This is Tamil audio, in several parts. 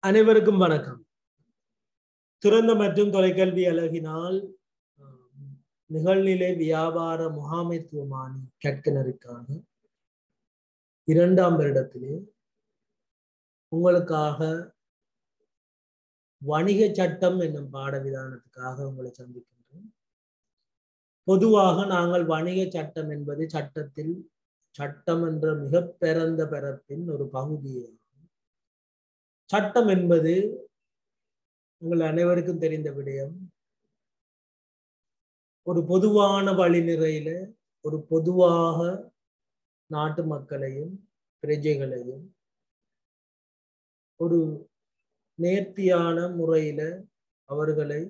அனைவருக்கும் வணக்கம் திறந்த மற்றும் தொலைக்கல்வி அழகினால் ஆஹ், நிகழ்நிலை வியாபார முகாமைத்துவமானி கற்கனருக்கான இரண்டாம் வருடத்திலே உங்களுக்காக வணிக சட்டம் என்னும் பாடவிதானத்துக்காக உங்களை சந்திக்கின்றோம் பொதுவாக நாங்கள் வணிக சட்டம் என்பது சட்டத்தில் சட்டம் என்ற மிக பிறந்த பிறப்பின் ஒரு பகுதியாகும் சட்டம் என்பது உங்கள் அனைவருக்கும் தெரிந்த விடயம் ஒரு பொதுவான வழிநிறையில ஒரு பொதுவாக நாட்டு மக்களையும் பிரஜைகளையும் ஒரு நேர்த்தியான முறையில அவர்களை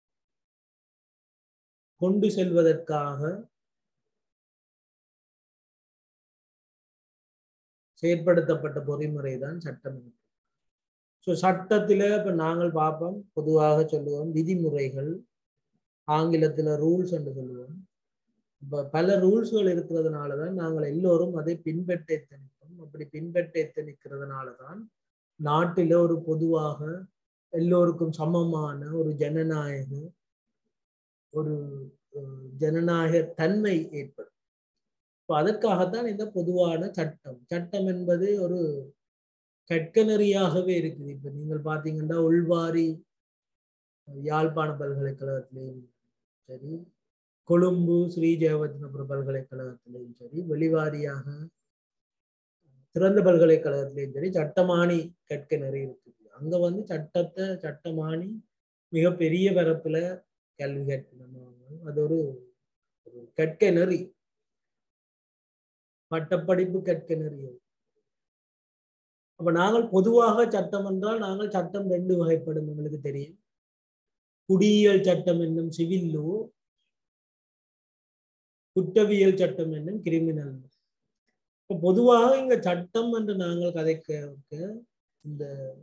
கொண்டு செல்வதற்காக செயற்படுத்தப்பட்ட பொறிமுறை தான் சட்டம் ஸோ சட்டத்துல இப்ப நாங்கள் பார்ப்போம் பொதுவாக சொல்லுவோம் விதிமுறைகள் ஆங்கிலத்துல ரூல்ஸ் என்று சொல்லுவோம் இப்ப பல ரூல்ஸ்கள் இருக்கிறதுனால தான் நாங்கள் எல்லோரும் அதை பின்பற்ற எத்தனிப்போம் அப்படி பின்பற்ற எத்தனிக்கிறதுனால தான் நாட்டில ஒரு பொதுவாக எல்லோருக்கும் சமமான ஒரு ஜனநாயக ஒரு அஹ், ஜனநாயக தன்மை ஏற்படும் இப்போ அதற்காகத்தான் இந்த பொதுவான சட்டம் சட்டம் என்பது ஒரு கற்கனறியாகவே இருக்குது இப்ப நீங்கள் பார்த்தீங்கன்னா உள்வாரி யாழ்ப்பாண பல்கலைக்கழகத்திலையும் சரி கொழும்பு ஸ்ரீ ஜெயவர்தனபுர பல்கலைக்கழகத்திலையும் சரி வெளிவாரியாக திறந்த பல்கலைக்கழகத்திலையும் சரி சட்டமானி கற்கனறி இருக்குது அங்க வந்து சட்டத்தை சட்டமானி மிக பெரிய பரப்புல கல்வி கற்கணும் அது ஒரு ஒரு கற்க நெறி பட்டப்படிப்பு கற்க நெறி அது. அப்ப நாங்கள் பொதுவாக சட்டம் என்றால் நாங்கள் சட்டம் ரெண்டு வகைப்படும் எங்களுக்கு தெரியும் குடியியல் சட்டம் என்னும் சிவில் லோ குற்றவியல் சட்டம் என்னும் கிரிமினல் law. இப்ப பொதுவாக இங்க சட்டம் என்று நாங்கள் கதைக்க இந்த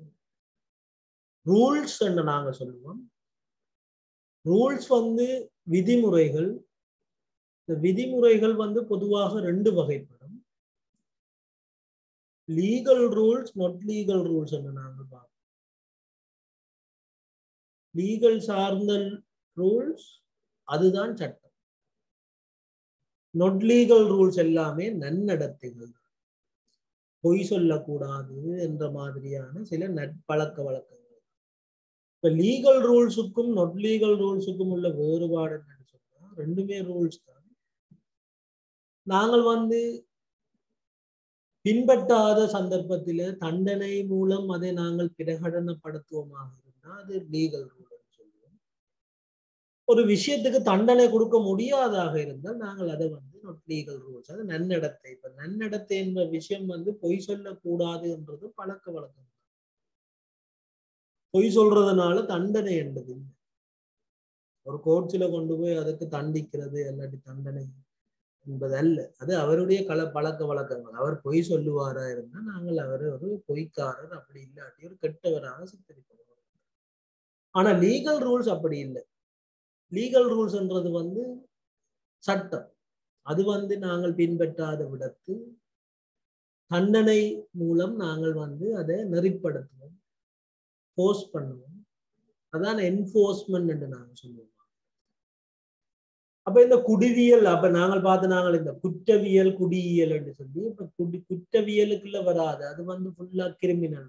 ரூல்ஸ் என்று நாங்க சொல்லுவோம் ரூல்ஸ் வந்து விதிமுறைகள் இந்த விதிமுறைகள் வந்து பொதுவாக ரெண்டு வகைப்படும் legal rules not legal rules என்று நாங்கள் பார்ப்போம் லீகல் சார்ந்த ரூல்ஸ் அதுதான் சட்டம் not லீகல் ரூல்ஸ் எல்லாமே நன்னடத்தைகள் தான். பொய் சொல்லக்கூடாது என்ற மாதிரியான சில நட்பழக்க வழக்கங்கள் இப்ப லீகல் ரூல்ஸுக்கும் not லீகல் ரூல்ஸுக்கும் உள்ள வேறுபாடு என்னன்னு சொன்னா ரெண்டுமே ரூல்ஸ் தான் நாங்கள் வந்து பின்பற்றாத சந்தர்ப்பத்தில தண்டனை மூலம் அதை நாங்கள் பிரகடனப்படுத்துவோமாக இருந்தால் அது லீகல் ரூல் சொல்லுவோம் ஒரு விஷயத்துக்கு தண்டனை கொடுக்க முடியாதாக இருந்தால் நாங்கள் அதை வந்து not லீகல் ரூல்ஸ் அது நன்னடத்தை இப்ப நன்னடத்தை என்ற விஷயம் வந்து பொய் சொல்லக்கூடாது என்றது பழக்க வழக்கம் பொய் சொல்றதுனால தண்டனை என்பது இல்லை. ஒரு கோர்ட்ஸ்ல கொண்டு போய் அதுக்கு தண்டிக்கிறது இல்லாட்டி தண்டனை என்பது அல்ல அது அவருடைய கல பழக்க வழக்கங்கள் அவர் பொய் சொல்லுவாரா இருந்தா நாங்கள் அவரை ஒரு பொய்க்காரர் அப்படி இல்லாட்டி ஒரு கெட்டவராக சித்தரிக்கணும் ஆனா லீகல் ரூல்ஸ் அப்படி இல்லை லீகல் ரூல்ஸ்ன்றது வந்து சட்டம் அது வந்து நாங்கள் பின்பற்றாத விடத்து தண்டனை மூலம் நாங்கள் வந்து அதை நெறிப்படுத்துவோம் போஸ்ட் பண்ணுவோம் அதான் என்ஃபோர்ஸ்மெண்ட் என்று நாங்கள் சொல்லுவோம் அப்ப இந்த குடிவியல் அப்ப நாங்கள் பார்த்து நாங்கள் இந்த குற்றவியல் குடியியல் என்று சொல்லி இப்ப குடி குற்றவியலுக்குள்ள வராது அது வந்து ஃபுல்லா கிரிமினல்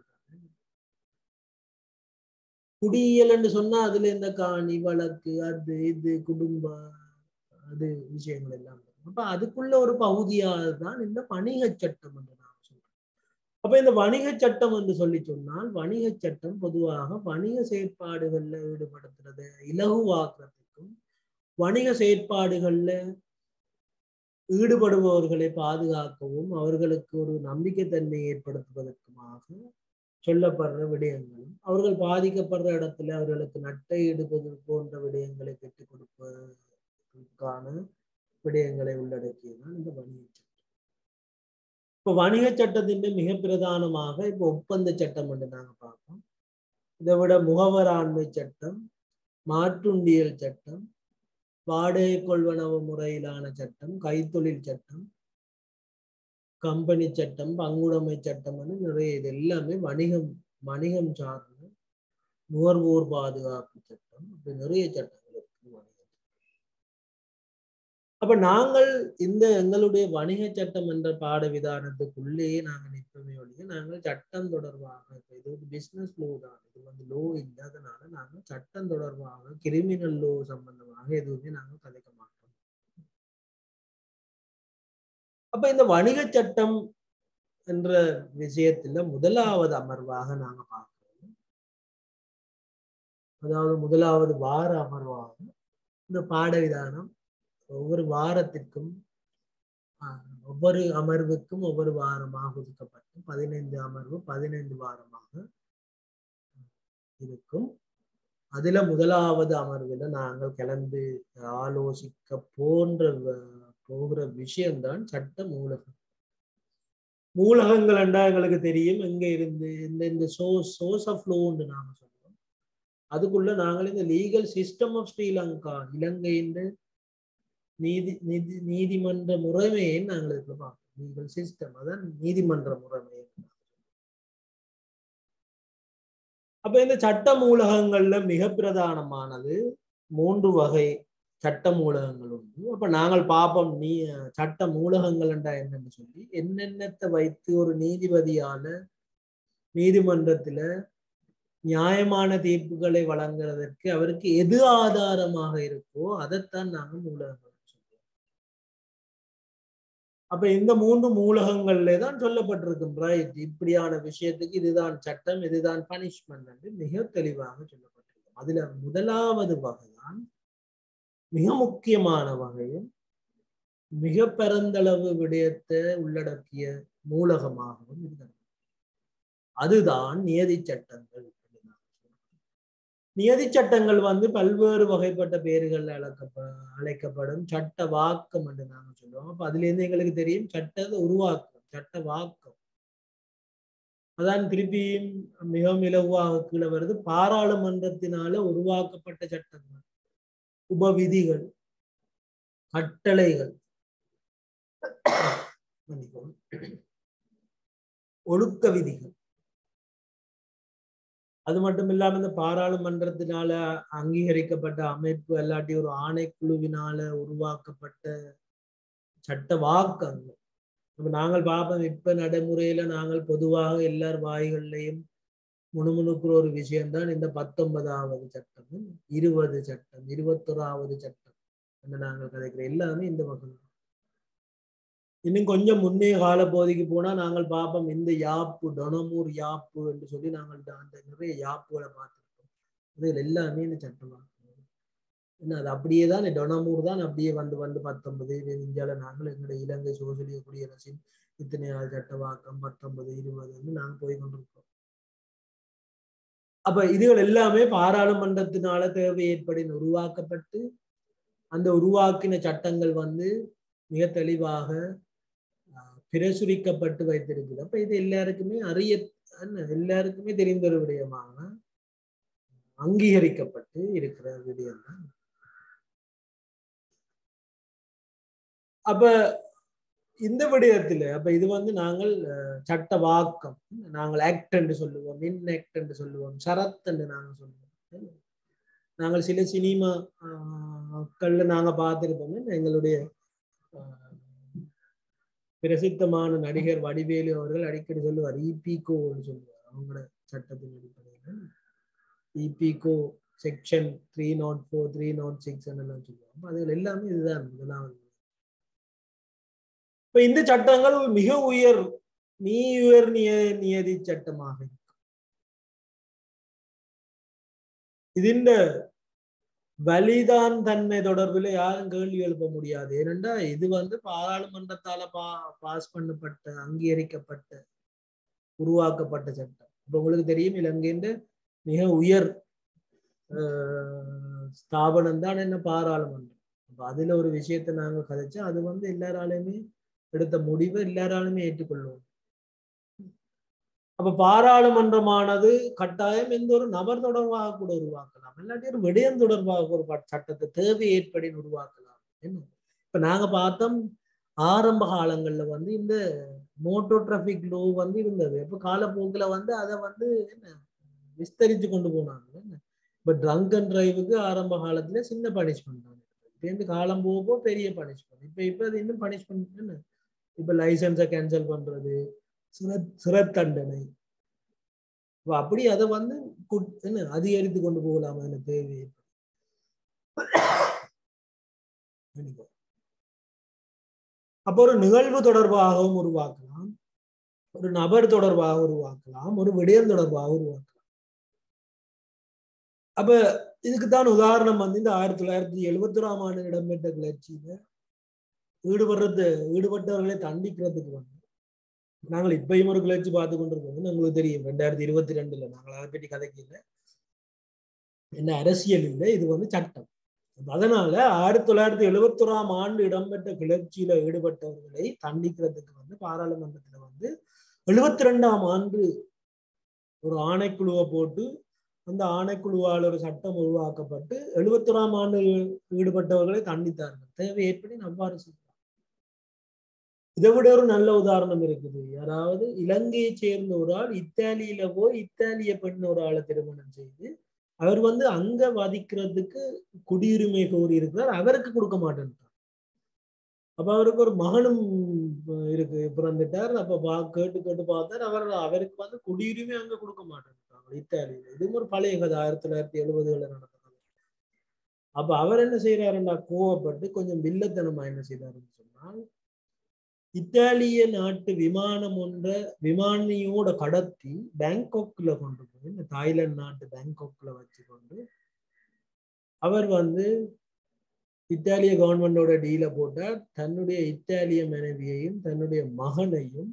குடியியல் என்று சொன்னா அதுல இந்த காணி வழக்கு அது இது குடும்ப அது விஷயங்கள் எல்லாம் வரும். அப்ப அதுக்குள்ள ஒரு பகுதியாக தான் இந்த வணிக சட்டம் என்று நான் சொல்றேன் அப்ப இந்த வணிக சட்டம் என்று சொல்லி சொன்னால் வணிக சட்டம் பொதுவாக வணிக செயற்பாடுகள்ல ஈடுபடுத்துறது இலகுவாக்குறதுக்கும் வணிக செயற்பாடுகள்ல ஈடுபடுபவர்களை பாதுகாக்கவும் அவர்களுக்கு ஒரு நம்பிக்கைத்தன்மை ஏற்படுத்துவதற்குமாக சொல்லப்படுற விடயங்களும் அவர்கள் பாதிக்கப்படுற இடத்துல அவர்களுக்கு நட்டை ஈடுபது போன்ற விடயங்களை பெற்றுக் கொடுப்பதற்கான விடயங்களை உள்ளடக்கியதான் இந்த வணிக சட்டம் இப்ப வணிக சட்டத்தின் மிக பிரதானமாக இப்ப ஒப்பந்த சட்டம் என்று நாங்க பார்ப்போம் இதை விட முகவராண்மை சட்டம் மாற்றுண்டியல் சட்டம் வாடகை கொள்வனவு முறையிலான சட்டம் கைத்தொழில் சட்டம் கம்பெனி சட்டம் பங்குடைமை சட்டம்னு நிறைய இது எல்லாமே வணிகம் வணிகம் சார்ந்த நுகர்வோர் பாதுகாப்பு சட்டம் இப்படி நிறைய சட்டங்கள் இருக்கு வணிக அப்ப நாங்கள் இந்த எங்களுடைய வணிக சட்டம் என்ற பாட விதானத்துக்குள்ளேயே நாங்கள் நிற்பமே ஒழிய நாங்கள் சட்டம் தொடர்பாக இப்ப இது வந்து பிசினஸ் லோ தான் இது வந்து லோ இல்லாதனால நாங்கள் சட்டம் தொடர்பாக கிரிமினல் லோ சம்பந்தமாக எதுவுமே நாங்கள் கதைக்க மாட்டோம் அப்ப இந்த வணிக சட்டம் என்ற விஷயத்துல முதலாவது அமர்வாக நாங்க பார்க்கிறோம் அதாவது முதலாவது வார அமர்வாக இந்த பாட விதானம் ஒவ்வொரு வாரத்திற்கும் ஆஹ், ஒவ்வொரு அமர்வுக்கும் ஒவ்வொரு வாரமாக ஒதுக்கப்பட்டு பதினைந்து அமர்வு பதினைந்து வாரமாக இருக்கும் அதுல முதலாவது அமர்வுல நாங்கள் கலந்து ஆலோசிக்க போன்ற வ- போகிற விஷயம்தான் சட்ட மூலகம் மூலகங்கள் என்றா எங்களுக்கு தெரியும் எங்க இருந்து இந்த இந்த சோர்ஸ் சோர்ஸ் ஆஃப் லோன்னு நாம சொல்றோம் அதுக்குள்ள நாங்கள் இந்த லீகல் சிஸ்டம் ஆஃப் ஸ்ரீலங்கா இலங்கையின் நீதி நீதி நீதிமன்ற முறைமையை நாங்கள் இதுல பார்க்கிறோம் லீகல் சிஸ்டம் அதான் நீதிமன்ற முறைமை அப்ப இந்த சட்ட மூலகங்கள்ல மிக பிரதானமானது மூன்று வகை சட்ட மூலகங்கள் உண்டு அப்ப நாங்கள் பார்ப்போம் நீ சட்ட மூலகங்கள் என்றா என்னன்னு சொல்லி என்னென்னத்தை வைத்து ஒரு நீதிபதியால நீதிமன்றத்துல நியாயமான தீர்ப்புகளை வழங்குறதற்கு அவருக்கு எது ஆதாரமாக இருக்கோ அதைத்தான் நாங்க மூலகங்கள் சொல்றோம் அப்ப இந்த மூன்று மூலகங்கள்ல தான் சொல்லப்பட்டிருக்கும் ரைட் இப்படியான விஷயத்துக்கு இதுதான் சட்டம் இதுதான் பனிஷ்மெண்ட் என்று மிக தெளிவாக சொல்லப்பட்டிருக்கும் அதுல முதலாவது வகைதான் மிக முக்கியமான வகையும் மிக பரந்தளவு விடயத்தை உள்ளடக்கிய மூலகமாகவும் இருந்தது அதுதான் நியதி சட்டங்கள் நியதி சட்டங்கள் வந்து பல்வேறு வகைப்பட்ட பெயர்கள் அழைக்கப்ப அழைக்கப்படும் சட்ட வாக்கம் என்று நாங்க சொல்லுவோம் அப்ப அதுல இருந்து எங்களுக்கு தெரியும் சட்ட உருவாக்கம் சட்ட வாக்கம் அதான் திருப்பியும் மிகவும் இலகுவாக கீழே வருது பாராளுமன்றத்தினால உருவாக்கப்பட்ட சட்டங்கள் உபவிதிகள் கட்டளைகள் மன்னிக்கவும். ஒழுக்க விதிகள் அது மட்டும் இல்லாம இந்த பாராளுமன்றத்தினால அங்கீகரிக்கப்பட்ட அமைப்பு அல்லாட்டி ஒரு ஆணைக்குழுவினால உருவாக்கப்பட்ட சட்ட வாக்கங்கள் இப்ப நாங்கள் பார்ப்போம் இப்ப நடைமுறையில நாங்கள் பொதுவாக எல்லார் வாய்கள்லையும் முணுமுணுக்கிற ஒரு விஷயம்தான் இந்த பத்தொன்பதாவது சட்டம் இருபது சட்டம் இருபத்தொராவது சட்டம் என்று நாங்கள் கதைக்கிற எல்லாமே இந்த வகை இன்னும் கொஞ்சம் முன்னே கால போதிக்கு போனா நாங்கள் பார்ப்போம் இந்த யாப்பு டொனமூர் யாப்பு என்று சொல்லி நாங்கள் ட- அந்த நிறைய யாப்புகளை பார்த்திருக்கோம் இதுல எல்லாமே இந்த சட்டமா என்ன அது அப்படியே தான் டொனமூர் தான் அப்படியே வந்து வந்து பத்தொன்பது இந்தியால நாங்கள் எங்களுடைய இலங்கை சோசியலிய குடியரசின் இத்தனை நாள் சட்டவாக்கம் பத்தொன்பது இருபதுன்னு நாங்கள் போய் கொண்டிருக்கோம் அப்ப இதுகள் எல்லாமே பாராளுமன்றத்தினால தேவை ஏற்படின் உருவாக்கப்பட்டு அந்த உருவாக்கின சட்டங்கள் வந்து மிக தெளிவாக ஆஹ், பிரசுரிக்கப்பட்டு வைத்திருக்குது அப்ப இது எல்லாருக்குமே அறிய என்ன, எல்லாருக்குமே தெரிந்த ஒரு விடயமாக அங்கீகரிக்கப்பட்டு இருக்கிற விடயம் தான் அப்ப இந்த விடயத்துல அப்ப இது வந்து நாங்கள் அஹ், சட்ட வாக்கம் நாங்கள் ஆக்ட் என்று சொல்லுவோம் இன் ஆக்ட் என்று சொல்லுவோம் சரத் என்று நாங்கள் சொல்லுவோம் நாங்கள் சில சினிமா மக்கள்ல நாங்க பார்த்திருப்போம் எங்களுடைய ஆஹ், பிரசித்தமான நடிகர் வடிவேலு அவர்கள் அடிக்கடி சொல்லுவார் இபிகோன்னு சொல்லுவார் அவங்களோட சட்டத்தின் அடிப்படையில் இபிகோ section three nought four three nought six எல்லாம் சொல்லுவாங்க அப்ப அதுல எல்லாமே இதுதான் முதலாவது இப்ப இந்த சட்டங்கள் மிக உயர் நீ உயர் நிய நியதி சட்டமாக இருக்கு ഇതിന്റെ வலிதான் தன்மை தொடர்பில் யாரும் கேள்வி எழுப்ப முடியாது ஏனென்றா இது வந்து பாராளுமன்றத்தால பா பாஸ் பண்ணப்பட்ட அங்கீகரிக்கப்பட்ட உருவாக்கப்பட்ட சட்டம் இப்ப உங்களுக்கு தெரியும் இலங்கையின் மிக உயர் ஆஹ், ஸ்தாபனம் தான் என்ன பாராளுமன்றம் அப்ப அதுல ஒரு விஷயத்தை நாங்க கதைச்சா அது வந்து எல்லாராலுமே எடுத்த முடிவை எல்லாராலுமே ஏற்றுக்கொள்ளுவோம் அப்ப பாராளுமன்றமானது கட்டாயம் எந்த ஒரு நபர் தொடர்பாக கூட உருவாக்கலாம் இல்லாட்டி ஒரு விடயம் தொடர்பாக ஒரு பட்- சட்டத்தை தேவை ஏற்படின்னு உருவாக்கலாம் என்ன இப்ப நாங்க பார்த்தோம் ஆரம்ப காலங்கள்ல வந்து இந்த மோட்டோ டிராபிக் லோ வந்து இருந்தது இப்ப காலப்போக்குல வந்து அதை வந்து என்ன விஸ்தரித்து கொண்டு போனாங்க இப்ப ட்ரங்க் அண்ட் டிரைவுக்கு ஆரம்ப காலத்துல சின்ன பனிஷ்மெண்ட் தான் இப்ப காலம் போக போக பெரிய பனிஷ்மெண்ட் இப்ப இப்ப அது இன்னும் பனிஷ்மெண்ட் இப்ப லைசன்ஸை கேன்சல் பண்றது சிற சிறை தண்டனை இப்ப அப்படி அதை வந்து குட்- என்ன அதிகரித்து கொண்டு போகலாம் அதுல தேவை அப்போ ஒரு நிகழ்வு தொடர்பாகவும் உருவாக்கலாம் ஒரு நபர் தொடர்பாக உருவாக்கலாம் ஒரு விடயம் தொடர்பாக உருவாக்கலாம் அப்ப இதுக்குத்தான் உதாரணம் வந்து இந்த ஆயிரத்தி தொள்ளாயிரத்தி எழுபத்தி ஒராம் ஆண்டு இடம்பெற்ற கிளர்ச்சியில ஈடுபடுறது ஈடுபட்டவர்களை தண்டிக்கிறதுக்கு வந்து நாங்கள் இப்பயும் ஒரு கிளர்ச்சி பார்த்து கொண்டிருக்கோம் உங்களுக்கு தெரியும் ரெண்டாயிரத்தி இருபத்தி ரெண்டுல நாங்கள் அதை பற்றி கதைக்கல என்ன அரசியல் இல்லை இது வந்து சட்டம் அதனால ஆயிரத்தி தொள்ளாயிரத்தி எழுபத்தி ஒராம் ஆண்டு இடம்பெற்ற கிளர்ச்சியில ஈடுபட்டவர்களை தண்டிக்கிறதுக்கு வந்து பாராளுமன்றத்துல வந்து எழுபத்தி ரெண்டாம் ஆண்டு ஒரு ஆணைக்குழுவை போட்டு அந்த ஆணைக்குழுவால் ஒரு சட்டம் உருவாக்கப்பட்டு எழுபத்தி ஒராம் ஆண்டு ஈடுபட்டவர்களை தண்டித்தார்கள் தேவை ஏற்படி அவ்வாறு செய்யலாம் இதை விட ஒரு நல்ல உதாரணம் இருக்குது யாராவது இலங்கையை சேர்ந்த ஒரு ஆள் இத்தாலியில போய் இத்தாலிய பெண் ஒரு ஆளை திருமணம் செய்து அவர் வந்து அங்க வதிக்கிறதுக்கு குடியுரிமை கோரி இருக்கிறார் அவருக்கு கொடுக்க மாட்டேன்ட்டார் அப்ப அவருக்கு ஒரு மகனும் இருக்கு பிறந்துட்டார் அப்ப பா கேட்டு கேட்டு பார்த்தார் அவர் அவருக்கு வந்து குடியுரிமை அங்க கொடுக்க மாட்டேன்ட்டாங்க இத்தாலியில இதுவும் ஒரு பழைய கதை ஆயிரத்தி தொள்ளாயிரத்தி எழுபதுல நடந்த கதை அப்ப அவர் என்ன செய்யறாருன்னா கோவப்பட்டு கொஞ்சம் வில்லத்தனமா என்ன செய்தாருன்னு சொன்னால் இத்தாலிய நாட்டு விமானம் ஒன்ற விமானியோட கடத்தி பேங்காக்ல கொண்டு போய் இந்த தாய்லாந்து நாட்டு பேங்காக்ல வச்சு கொண்டு அவர் வந்து இத்தாலிய கவர்மெண்டோட டீல போட்டார் தன்னுடைய இத்தாலிய மனைவியையும் தன்னுடைய மகனையும்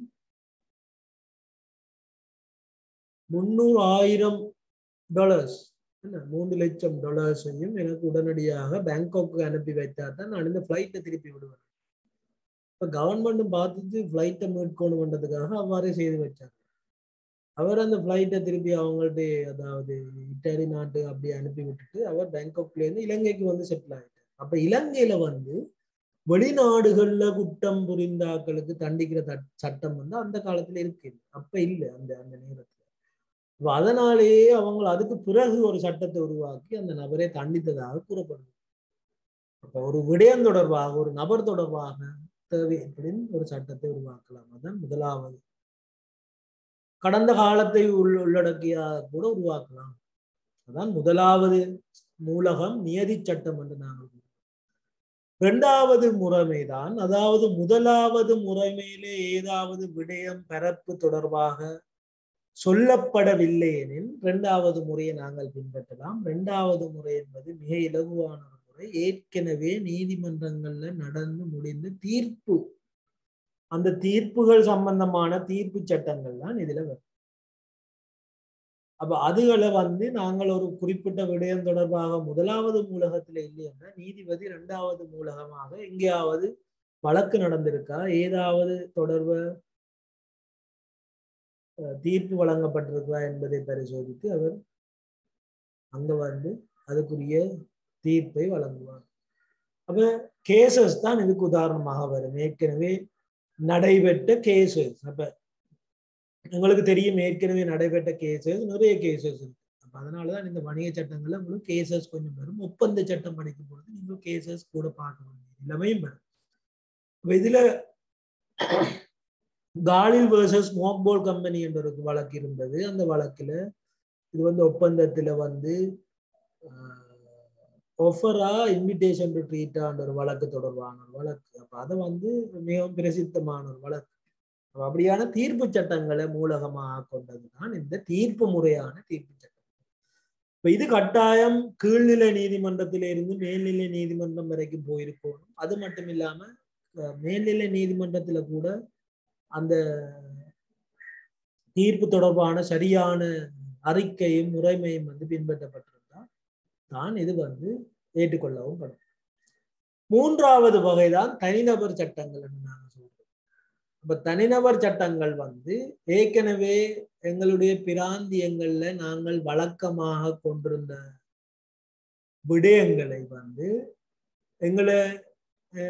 முன்னூறு ஆயிரம் டாலர்ஸ் என்ன மூன்று லட்சம் டாலர்ஸையும் எனக்கு உடனடியாக பேங்காக்கு அனுப்பி வைத்தார் தான் நான் இந்த ஃபிளைட்டை திருப்பி விடுவேன் இப்ப கவர்மெண்ட்டும் பார்த்துட்டு ஃபிளைட்டை மேற்கொண்டு பண்றதுக்காக அவ்வாறே செய்து வச்சாங்க அவர் அந்த ஃபிளைட்டை திருப்பி அவங்கள்ட்ட அதாவது இட்டாலி நாட்டு அப்படி அனுப்பி விட்டுட்டு அவர் பேங்காக்ல இருந்து இலங்கைக்கு வந்து செட்டில் ஆயிட்டார் அப்ப இலங்கையில வந்து வெளிநாடுகள்ல குற்றம் புரிந்தாக்களுக்கு தண்டிக்கிற சட்டம் வந்து அந்த காலத்துல இருக்கு அப்ப இல்லை அந்த அந்த நேரத்துல அதனாலேயே அவங்க அதுக்கு பிறகு ஒரு சட்டத்தை உருவாக்கி அந்த நபரை தண்டித்ததாக கூறப்படுது அப்ப ஒரு விடயம் தொடர்பாக ஒரு நபர் தொடர்பாக தேவை அப்படின்னு ஒரு சட்டத்தை உருவாக்கலாம் அதான் முதலாவது கடந்த காலத்தை உள் உள்ளடக்கியாக கூட உருவாக்கலாம் அதான் முதலாவது மூலகம் நியதி சட்டம் என்று நாங்கள் இரண்டாவது முறைமைதான் அதாவது முதலாவது முறைமையிலே ஏதாவது விடயம் பரப்பு தொடர்பாக சொல்லப்படவில்லை எனில் இரண்டாவது முறையை நாங்கள் பின்பற்றலாம் இரண்டாவது முறை என்பது மிக இலகுவான ஒரு முறை ஏற்கனவே நீதிமன்றங்கள்ல நடந்து முடிந்த தீர்ப்பு அந்த தீர்ப்புகள் சம்பந்தமான தீர்ப்பு சட்டங்கள் தான் இதுல வரும் அப்ப அதுகளை வந்து நாங்கள் ஒரு குறிப்பிட்ட விடயம் தொடர்பாக முதலாவது மூலகத்துல இல்லைன்னா நீதிபதி இரண்டாவது மூலகமாக எங்கேயாவது வழக்கு நடந்திருக்கா ஏதாவது தொடர்பு தீர்ப்பு வழங்கப்பட்டிருக்கா என்பதை பரிசோதித்து அவர் அங்க வந்து அதுக்குரிய தீர்ப்பை வழங்குவார் அப்ப கேசஸ் தான் இதுக்கு உதாரணமாக வரும் ஏற்கனவே நடைபெற்ற கேசஸ் அப்ப உங்களுக்கு தெரியும் ஏற்கனவே நடைபெற்ற கேசஸ் நிறைய கேசஸ் இருக்கு அப்ப அதனாலதான் இந்த வணிக சட்டங்கள்ல உங்களுக்கு கேசஸ் கொஞ்சம் வரும் ஒப்பந்த சட்டம் படிக்கும் பொழுது நீங்க கேசஸ் கூட பார்க்க வேண்டிய நிலைமையும் வரும் இதுல காலில் வேர்சஸ் மோக்போல் கம்பெனி என்ற ஒரு வழக்கு இருந்தது அந்த வழக்குல இது வந்து ஒப்பந்தத்துல வந்து ஒஃபரா இன்விடேஷன் டு ட்ரீட்டான்ற ஒரு வழக்கு தொடர்பான ஒரு வழக்கு அப்ப அதை வந்து மிகவும் பிரசித்தமான ஒரு வழக்கு அப்படியான தீர்ப்பு சட்டங்களை மூலகமாக கொண்டதுதான் இந்த தீர்ப்பு முறையான தீர்ப்பு சட்டம் இப்ப இது கட்டாயம் கீழ்நிலை நீதிமன்றத்தில இருந்து மேல்நிலை நீதிமன்றம் வரைக்கும் போயிருக்கணும் அது மட்டும் இல்லாம மேல்நிலை நீதிமன்றத்துல கூட அந்த தீர்ப்பு தொடர்பான சரியான அறிக்கையும் முறைமையும் வந்து பின்பற்றப்பட்டிருந்தா தான் இது வந்து ஏற்றுக்கொள்ளவும் படும் மூன்றாவது வகைதான் தனிநபர் சட்டங்கள் என்று நாங்க சொல்றோம் அப்ப தனிநபர் சட்டங்கள் வந்து ஏற்கனவே எங்களுடைய பிராந்தியங்கள்ல நாங்கள் வழக்கமாக கொண்டிருந்த விடயங்களை வந்து எங்களை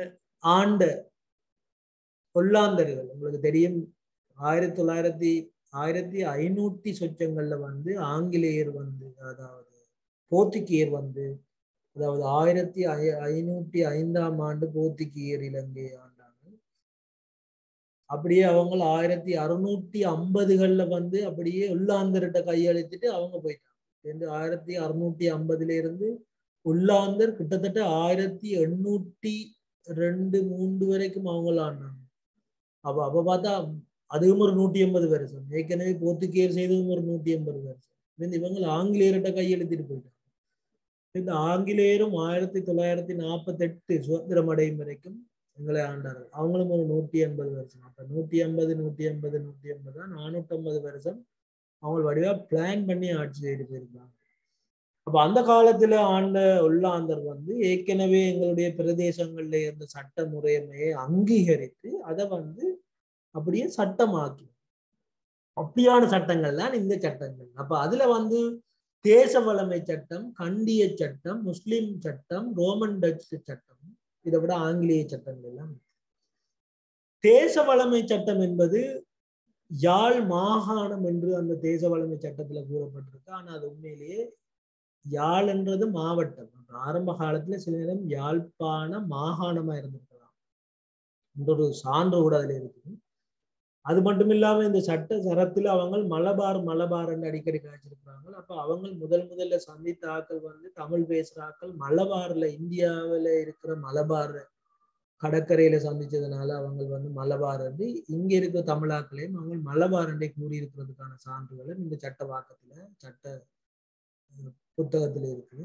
ஆண்ட கொல்லாந்தர்கள் உங்களுக்கு தெரியும் ஆயிரத்தி தொள்ளாயிரத்தி ஆயிரத்தி ஐநூத்தி சொச்சங்கள்ல வந்து ஆங்கிலேயர் வந்து அதாவது போர்த்துகீயர் வந்து அதாவது ஆயிரத்தி ஐ ஐநூத்தி ஐந்தாம் ஆண்டு போர்த்துகீயர் இலங்கை ஆண்டாங்க அப்படியே அவங்க ஆயிரத்தி அறுநூத்தி ஐம்பதுகள்ல வந்து அப்படியே உள்ளாந்தர்கிட்ட கையெழுத்திட்டு அவங்க போயிட்டாங்க ஆயிரத்தி அறுநூத்தி ஐம்பதுல இருந்து உள்ளாந்தர் கிட்டத்தட்ட ஆயிரத்தி எண்ணூத்தி ரெண்டு மூன்று வரைக்கும் அவங்கள ஆண்டாங்க அப்ப அப்ப பார்த்தா அதுவும் ஒரு நூத்தி எண்பது வருஷம் ஏற்கனவே போர்த்துகீயர் செய்ததும் ஒரு நூத்தி எண்பது வருஷம் இவங்க ஆங்கிலேயர்கிட்ட கையெழுத்திட்டு போயிட்டாங்க இந்த ஆங்கிலேயரும் ஆயிரத்தி தொள்ளாயிரத்தி நாற்பத்தி எட்டு சுதந்திரம் அடையும் வரைக்கும் எங்களை ஆண்டார்கள் அவங்களும் ஒரு நூத்தி எண்பது வருஷம் அப்ப நூத்தி எண்பது நூத்தி எண்பது நூத்தி எண்பது நானூத்தி ஐம்பது வருஷம் அவங்க வடிவா பிளான் பண்ணி ஆட்சி செய்து போயிருந்தாங்க அப்ப அந்த காலத்துல ஆண்ட உள்ளாந்தர் வந்து ஏற்கனவே எங்களுடைய பிரதேசங்கள்ல இருந்த சட்ட முறைமையை அங்கீகரித்து அதை வந்து அப்படியே சட்டமாக்கி அப்படியான சட்டங்கள் தான் இந்த சட்டங்கள் அப்ப அதுல வந்து தேச வளமை சட்டம் கண்டிய சட்டம் முஸ்லிம் சட்டம் ரோமன் டச் சட்டம் இதை விட ஆங்கிலேய சட்டங்கள் எல்லாம் தேச வளமை சட்டம் என்பது யாழ் மாகாணம் என்று அந்த தேச வளமை சட்டத்துல கூறப்பட்டிருக்கு ஆனா அது உண்மையிலேயே யாழ் என்றது மாவட்டம் ஆரம்ப காலத்துல சில நேரம் யாழ்ப்பாண மாகாணமா இருந்திருக்கலாம் என்ற ஒரு சான்று கூட அதுல இருக்குது அது மட்டும் இல்லாம இந்த சட்ட சரத்துல அவங்க மலபார் மலபார் என்று அடிக்கடி காய்ச்சிருக்கிறாங்க அப்ப அவங்க முதல் முதல்ல சந்தித்த ஆக்கள் வந்து தமிழ் பேசுற ஆக்கள் மலபார்ல இந்தியாவில இருக்கிற மலபார் கடற்கரையில சந்திச்சதுனால அவங்க வந்து மலபார் என்று இங்க இருக்கிற தமிழாக்களையும் அவங்க மலபார் என்றே கூறியிருக்கிறதுக்கான சான்றுகளை இந்த சட்ட வாக்கத்துல சட்ட புத்தகத்துல இருக்குது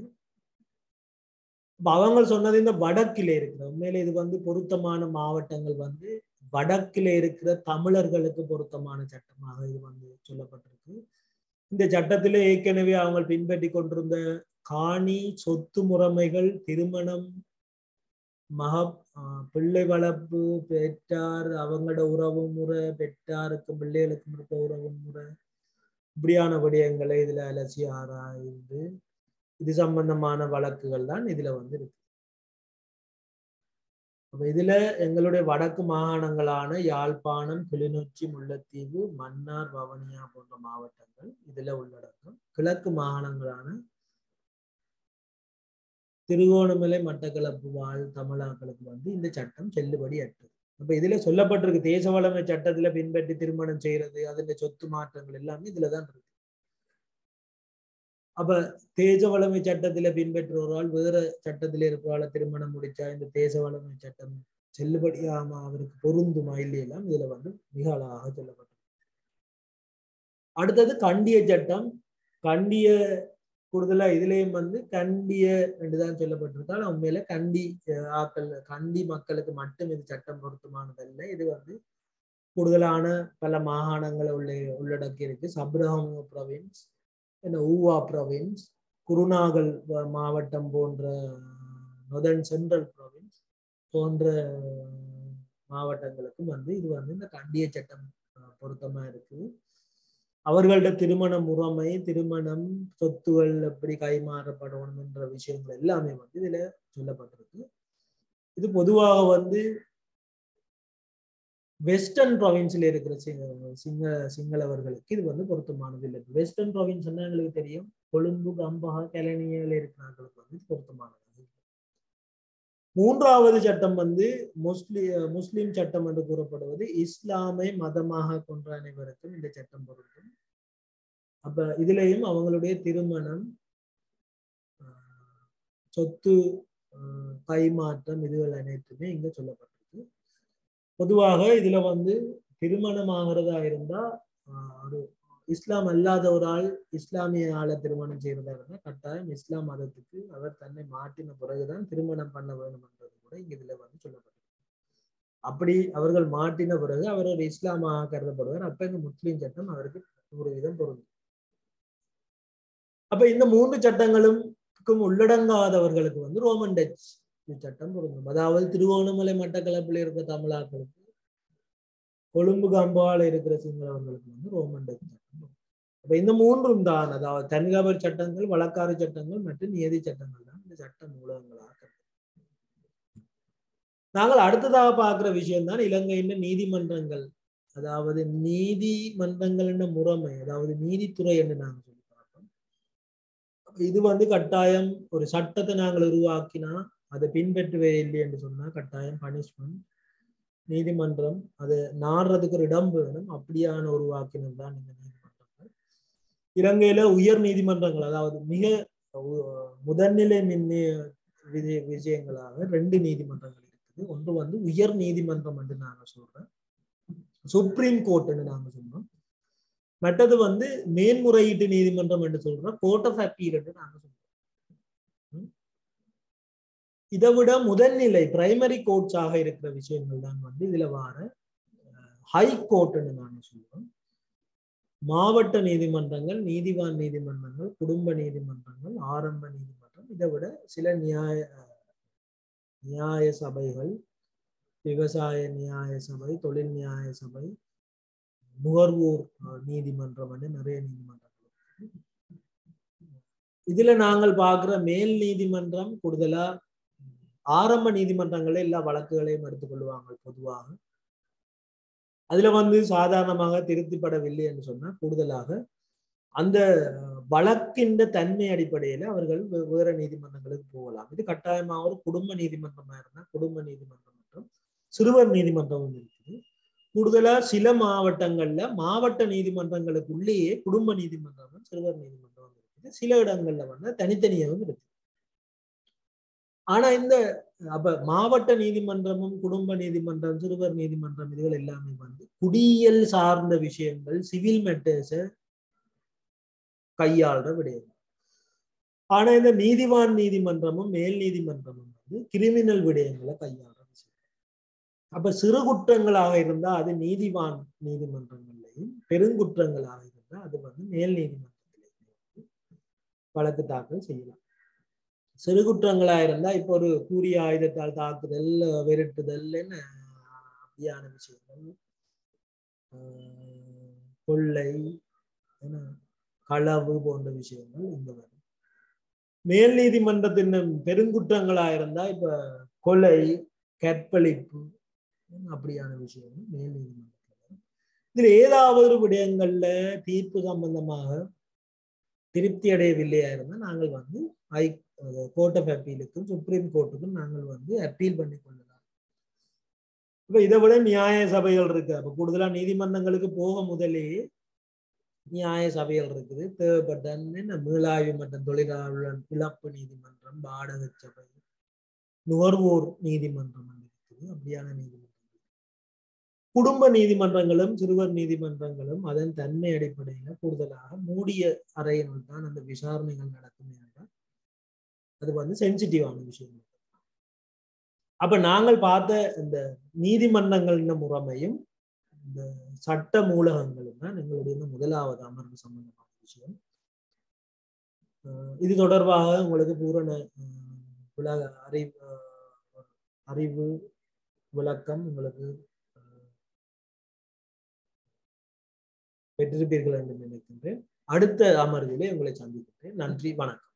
அவங்க சொன்னது இந்த வடக்கில இருக்கிற உண்மையில இது வந்து பொருத்தமான மாவட்டங்கள் வந்து வடக்கில இருக்கிற தமிழர்களுக்கு பொருத்தமான சட்டமாக இது வந்து சொல்லப்பட்டிருக்கு இந்த சட்டத்திலே ஏற்கனவே அவங்க பின்பற்றி கொண்டிருந்த காணி சொத்து முறைமைகள் திருமணம் மக பிள்ளை வளர்ப்பு பெற்றார் அவங்களோட உறவு முறை பெற்றாருக்கு பிள்ளைகளுக்கும் இருக்க உறவு முறை இப்படியான விடயங்களை இதுல அலசி ஆராய்ந்து இது சம்பந்தமான வழக்குகள் தான் இதுல வந்து இருக்கு அப்ப இதுல எங்களுடைய வடக்கு மாகாணங்களான யாழ்ப்பாணம் கிளிநொச்சி முல்லைத்தீவு மன்னார் வவனியா போன்ற மாவட்டங்கள் இதுல உள்ளடக்கம் கிழக்கு மாகாணங்களான திருகோணமலை மட்டக்களப்பு வாழ் தமிழாக்களுக்கு வந்து இந்த சட்டம் செல்லுபடி அற்றது அப்ப இதுல சொல்லப்பட்டிருக்கு தேச வளமை சட்டத்துல பின்பற்றி திருமணம் செய்யறது அதுல சொத்து மாற்றங்கள் எல்லாமே இதுலதான் இருக்கு அப்ப தேச வளமை சட்டத்துல பின்பற்றுவரால் வேற சட்டத்துல இருக்கிறால திருமணம் முடிச்சா இந்த தேச வளமை சட்டம் செல்லுபடியாம அவருக்கு பொருந்துமா இல்லையெல்லாம் இதுல வந்து மிக அழகாக சொல்லப்பட்டது அடுத்தது கண்டிய சட்டம் கண்டிய கூடுதலா இதுலயும் வந்து கண்டிய என்றுதான் சொல்லப்பட்டிருக்கால் உண்மையில கண்டி ஆக்கள் கண்டி மக்களுக்கு மட்டும் இது சட்டம் பொருத்தமானதல்ல இது வந்து கூடுதலான பல மாகாணங்களை உள்ள உள்ளடக்கி இருக்கு சப்ரஹம் ப்ரொவின்ஸ் என்ன ஊவா ப்ரொவின்ஸ் குருநாகல் மாவட்டம் போன்ற நொதன் சென்ட்ரல் ப்ரொவின்ஸ் போன்ற மாவட்டங்களுக்கும் வந்து இது வந்து இந்த கண்டிய சட்டம் பொருத்தமா இருக்கு அவர்களோட திருமண முறைமை திருமணம் சொத்துகள் எப்படி கைமாறப்படணும் என்ற விஷயங்கள் எல்லாமே வந்து இதுல சொல்லப்பட்டிருக்கு இது பொதுவாக வந்து வெஸ்டர்ன் ப்ரொவின்ஸ்ல இருக்கிற சிங்க சிங்களவர்களுக்கு இது வந்து பொருத்தமானது இல்லை வெஸ்டர்ன் ப்ரொவின்ஸ் எங்களுக்கு தெரியும் கொழும்பு கம்பகா கெலனியில இருக்கிறவர்களுக்கு வந்து பொருத்தமானது மூன்றாவது சட்டம் வந்து முஸ்லி முஸ்லிம் சட்டம் என்று கூறப்படுவது இஸ்லாமை மதமாக கொன்ற அனைவருக்கும் இந்த சட்டம் பொருந்தும் அப்ப இதுலயும் அவங்களுடைய திருமணம் சொத்து கைமாற்றம் இதுகள் அனைத்துமே இங்க சொல்லப்பட்டிருக்கு பொதுவாக இதுல வந்து திருமணம் ஆகிறதா இருந்தா ஒரு இஸ்லாம் அல்லாத ஒரு ஆள் இஸ்லாமிய ஆளை திருமணம் செய்யறதா இருந்தா கட்டாயம் இஸ்லாம் மதத்துக்கு அவர் தன்னை மாற்றின பிறகுதான் திருமணம் பண்ண வேணும்ன்றது கூட இங்க இதுல வந்து சொல்லப்பட்டிருக்கு அப்படி அவர்கள் மாற்றின பிறகு அவர் ஒரு இஸ்லாமாக கருதப்படுவார் அப்ப இந்த முஸ்லீம் சட்டம் அவருக்கு நூறு வீதம் பொருந்தும் அப்ப இந்த மூன்று சட்டங்களுக்கும் உள்ளடங்காதவர்களுக்கு வந்து ரோமன் டச் சட்டம் பொருந்தும் அதாவது திருவோணமலை மட்டக்களப்பில் இருக்க தமிழாக்களுக்கு கொழும்பு கம்பால இருக்கிற சிங்களவர்களுக்கு வந்து ரோமன் டச் சட்டம் அப்ப இந்த மூன்றும் தான் அதாவது தனிநபர் சட்டங்கள் வழக்காறு சட்டங்கள் மற்றும் நியதி சட்டங்கள் தான் இந்த சட்ட மூலங்களாக நாங்கள் அடுத்ததாக பார்க்கிற விஷயம் தான் இலங்கையின் நீதிமன்றங்கள் அதாவது நீதிமன்றங்கள் என்ற முறைமை அதாவது நீதித்துறை என்று நாங்கள் சொல்லி பார்ப்போம் இது வந்து கட்டாயம் ஒரு சட்டத்தை நாங்கள் உருவாக்கினா அதை பின்பற்றவே இல்லை என்று சொன்னா கட்டாயம் பனிஷ்மெண்ட் நீதிமன்றம் அது நாடுறதுக்கு ஒரு இடம் வேணும் அப்படியான உருவாக்கினது தான் இந்த நீதிமன்றங்கள் இலங்கையில உயர் நீதிமன்றங்கள் அதாவது மிக முதல்நிலை மின்னே விஜய விஷயங்களாக ரெண்டு நீதிமன்றங்கள் இருக்குது ஒன்று வந்து உயர் நீதிமன்றம் என்று நாங்க சொல்றேன் சுப்ரீம் கோர்ட்னு நாங்க சொல்றோம் மற்றது வந்து மேன்முறையீட்டு நீதிமன்றம் என்று சொல்றோம் கோர்ட் ஆஃப் அப்பீல் என்று நாங்க சொல்றோம் இதை விட முதல்நிலை பிரைமரி கோர்ட்ஸாக இருக்கிற விஷயங்கள் தான் வந்து இதுல வார ஹை கோர்ட்னு நாங்க சொல்றோம் மாவட்ட நீதிமன்றங்கள் நீதிவான் நீதிமன்றங்கள் குடும்ப நீதிமன்றங்கள் ஆரம்ப நீதிமன்றம் இதை விட சில நியாய நியாய சபைகள் விவசாய நியாய சபை தொழில் நியாய சபை நுகர்வோர் நீதிமன்றம் நிறைய நீதிமன்றங்கள் இதுல நாங்கள் பார்க்கிற மேல் நீதிமன்றம் கூடுதலா ஆரம்ப நீதிமன்றங்களே எல்லா வழக்குகளையும் எடுத்துக்கொள்வாங்க பொதுவாக அதுல வந்து சாதாரணமாக திருத்திப்படவில்லை என்று சொன்னா கூடுதலாக அந்த வழக்கின் தன்மை அடிப்படையில அவர்கள் வேற நீதிமன்றங்களுக்கு போகலாம் இது கட்டாயமாக ஒரு குடும்ப நீதிமன்றமா இருந்தா குடும்ப நீதிமன்றம் மற்றும் சிறுவர் நீதிமன்றமும் இருக்குது கூடுதலா சில மாவட்டங்கள்ல மாவட்ட நீதிமன்றங்களுக்குள்ளேயே குடும்ப நீதிமன்றமும் சிறுவர் நீதிமன்றமும் இருக்குது சில இடங்கள்ல வந்து தனித்தனியாகவும் இருக்கு ஆனா இந்த அப்ப மாவட்ட நீதிமன்றமும் குடும்ப நீதிமன்றம் சிறுவர் நீதிமன்றம் இதுகள் எல்லாமே வந்து குடியியல் சார்ந்த விஷயங்கள் சிவில் மேட்டர்ஸ கையாளுற விடயம் ஆனா இந்த நீதிவான் நீதிமன்றமும் மேல் நீதிமன்றமும் வந்து கிரிமினல் விடயங்களை கையாளுற விஷயம் அப்ப சிறு குற்றங்களாக இருந்தா அது நீதிவான் நீதிமன்றங்கள்லையும் பெருங்குற்றங்களாக இருந்தா அது வந்து மேல் நீதிமன்றத்திலையும் வழக்கு தாக்கல் செய்யலாம் சிறு குற்றங்களா இருந்தா இப்போ ஒரு கூறிய ஆயுதத்தால் தாக்குதல் விரட்டுதல் என்ன அப்படியான விஷயங்கள் கொள்ளை என்ன களவு போன்ற விஷயங்கள் இங்க வரும் மேல் நீதிமன்றத்தின் பெருங்குற்றங்களா இருந்தா இப்ப கொலை கற்பழிப்பு அப்படியான விஷயங்கள் மேல் நீதிமன்றத்தில் இதுல ஏதாவது விடயங்கள்ல தீர்ப்பு சம்பந்தமாக திருப்தி அடையவில்லையா இருந்தால் நாங்கள் வந்து ஹை கோர்ட் ஆஃப் அப்பீலுக்கும் சுப்ரீம் கோர்ட்டுக்கும் நாங்கள் வந்து அப்பீல் பண்ணி கொள்ளலாம் இப்ப இதை விட நியாய சபைகள் இருக்கு அப்ப கூடுதலா நீதிமன்றங்களுக்கு போக முதலே நியாய சபைகள் இருக்குது தேவைப்பட்ட மீளாய்வு மற்றும் தொழிலாளர் இழப்பு நீதிமன்றம் வாடகை சபை நுகர்வோர் நீதிமன்றம் இருக்குது அப்படியான நீதிமன்றம் குடும்ப நீதிமன்றங்களும் சிறுவர் நீதிமன்றங்களும் அதன் தன்மை அடிப்படையில கூடுதலாக மூடிய அறையினுள் தான் அந்த விசாரணைகள் நடக்கும் என்றால் அது வந்து சென்சிட்டிவான விஷயம் அப்ப நாங்கள் பார்த்த இந்த நீதிமன்றங்கள் முறைமையும் இந்த சட்ட மூலகங்களும் தான் எங்களுடைய முதலாவது அமர்வு சம்பந்தமான விஷயம் இது தொடர்பாக உங்களுக்கு பூரண உலக அறிவு அறிவு விளக்கம் உங்களுக்கு பெற்றிருப்பீர்கள் என்று நினைக்கின்றேன் அடுத்த அமர்விலே உங்களை சந்திக்கின்றேன் நன்றி வணக்கம்